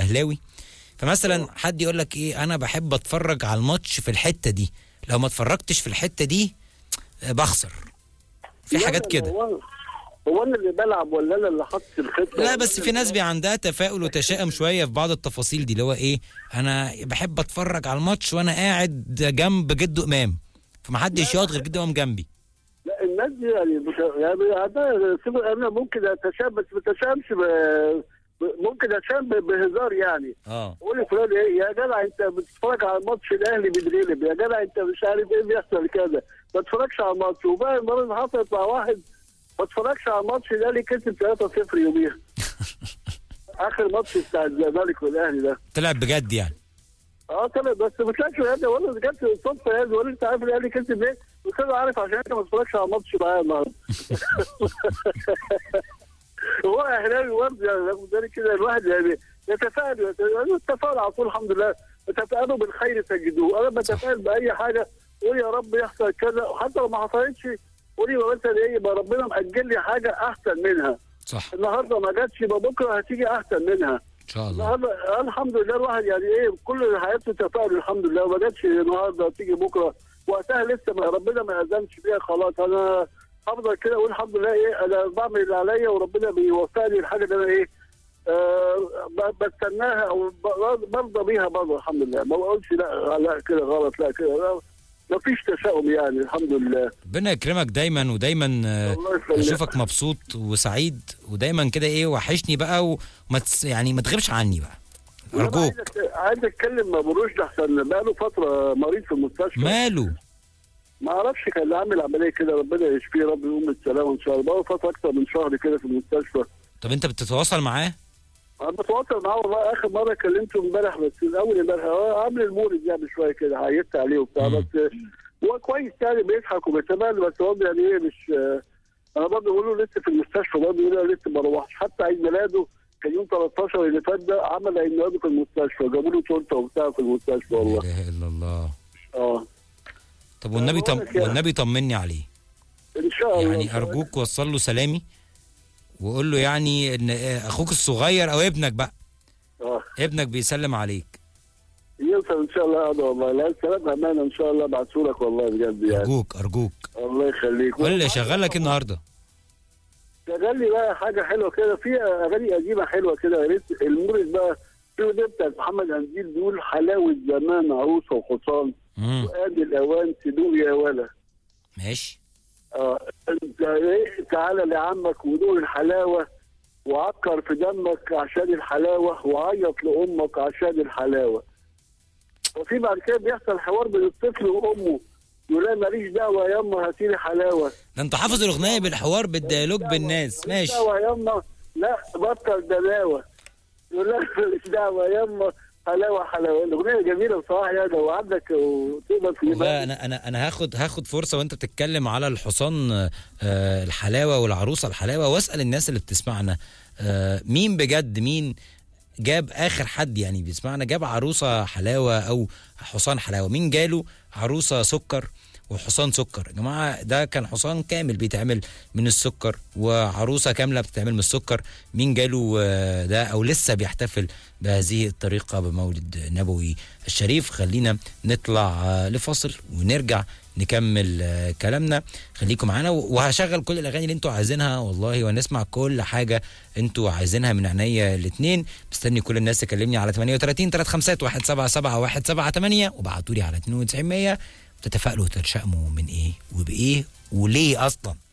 اهلاوي فمثلا حد يقول لك ايه انا بحب اتفرج على الماتش في الحته دي لو ما اتفرجتش في الحته دي آه، بخسر في لا، حاجات لا، كده هو هو انا اللي بلعب ولا انا اللي حاطط الخطه لا بس في ناس بي عندها تفاؤل وتشاؤم شويه في بعض التفاصيل دي اللي هو ايه انا بحب اتفرج على الماتش وانا قاعد جنب جده امام فمحدش يقعد غير جده امام جنبي لا الناس دي يعني مش يعني عندها صفة انا ممكن اتشائم بس ما اتشائمش ب- ب- ممكن اتشائم ب- بهزار يعني اه قول لفلان ايه يا جدع انت بتتفرج على الماتش الاهلي بيتغلب يا جدع انت مش عارف ايه بيحصل كذا ما تتفرجش على الماتش وبقى المره اللي حصلت مع واحد ما اتفرجش على الماتش الاهلي كسب 3-0 يوميها اخر ماتش بتاع الزمالك والاهلي ده طلع بجد يعني اه طبعا بس ما طلعش يعني ولا جت صدفه يعني ولا انت عارف الاهلي كسب ايه قلت له عارف عشان انت ما تتفرجش على الماتش معايا النهارده هو اهلاوي برضه يعني رغم ذلك كده الواحد يعني يتفائل يت- التفاؤل على طول الحمد لله تفائلوا بالخير تجدوه انا بتفائل باي حاجه قول يا رب يحصل كذا وحتى لو ما حصلتش قول يبقى مثلا ايه يبقى ربنا مأجل لي حاجه احسن منها صح النهارده ما جاتش يبقى بكره هتيجي احسن منها ان شاء الله النهارده الحمد لله الواحد يعني ايه كل حياته تفاؤل الحمد لله ما جاتش النهارده تيجي بكره وقتها لسه ما ربنا ما اذنش بيها خلاص انا افضل كده اقول الحمد لله ايه انا بعمل اللي عليا وربنا بيوفقني الحاجه اللي انا ايه آه ب- بستناها او ب- برضى بيها برضه الحمد لله ما بقولش لا لا كده غلط لا كده لا ما فيش تشاؤم يعني الحمد لله ربنا يكرمك دايما ودايما آه، الله يخليك. اشوفك مبسوط وسعيد ودايما كده ايه وحشني بقى وما تس يعني ما تغيبش عني بقى وأنا ارجوك عايز أت- عايز اتكلم مع ابو رشد احسن بقاله فتره مريض في المستشفى ماله ما اعرفش كان عامل عمليه كده ربنا يشفيه رب يقوم بالسلامه ان شاء الله بقى فتره اكتر من شهر كده في المستشفى طب انت بتتواصل معاه انا بتواصل معاه والله اخر مره كلمته امبارح بس الاول امبارح هو عامل المورد يعني شويه كده عيطت عليه وبتاع مم. بس هو كويس يعني بيضحك وبيتمال بس هو يعني ايه مش انا برضه بقول له لسه في المستشفى برضه يقول لي لسه ما روحش حتى عيد ميلاده كان يوم 13 اللي فات ده عمل عيد ميلاده في المستشفى جابوا له تورته وبتاع في المستشفى لا والله اله الا الله اه طب والنبي طم... بقولك يعني. والنبي طمني عليه ان شاء الله يعني ارجوك وصل له سلامي وقول له يعني ان آه، اخوك الصغير او ابنك بقى اه ابنك بيسلم عليك يوصل ان شاء الله هذا والله لا سلام امانه ان شاء الله ابعته لك والله بجد يعني ارجوك ارجوك الله يخليك قول لي شغال لك إيه النهارده شغال لي بقى حاجه حلوه كده في اغاني قديمه حلوه كده يا ريت المورد بقى في ده بتاع محمد انزيل بيقول حلاوه زمان عروسه وحصان امم وادي الاوان تدوق يا ولا ماشي اه انت ايه تعالى لعمك ودوق الحلاوه وعكر في دمك عشان الحلاوه وعيط لامك عشان الحلاوه وفي بعد كده بيحصل حوار بين الطفل وامه يقول لها ماليش دعوه يا يما هاتيلي حلاوه ده انت حافظ الاغنيه بالحوار بالديالوج بالناس ماليش ماشي دعوه يا يما لا بطل دلاوه يقول لها ماليش دعوه يا يما حلاوه حلاوه الاغنيه جميله بصراحه يعني لو عندك وتقدر والله تجيبها انا انا انا هاخد هاخد فرصه وانت بتتكلم على الحصان آه، الحلاوه والعروسه الحلاوه واسال الناس اللي بتسمعنا آه، مين بجد مين جاب اخر حد يعني بيسمعنا جاب عروسه حلاوه او حصان حلاوه مين جاله عروسه سكر وحصان سكر يا جماعه ده كان حصان كامل بيتعمل من السكر وعروسه كامله بتتعمل من السكر مين جاله آه، ده او لسه بيحتفل بهذه الطريقه بمولد نبوي الشريف خلينا نطلع آه، لفاصل ونرجع نكمل آه، كلامنا خليكم معانا وهشغل كل الاغاني اللي انتوا عايزينها والله وهنسمع كل حاجه انتوا عايزينها من عينيا الاثنين مستني كل الناس تكلمني على 38 357 177 178 وابعتوا لي على 9200 تتفائلوا وتتشائموا من ايه وبايه وليه اصلا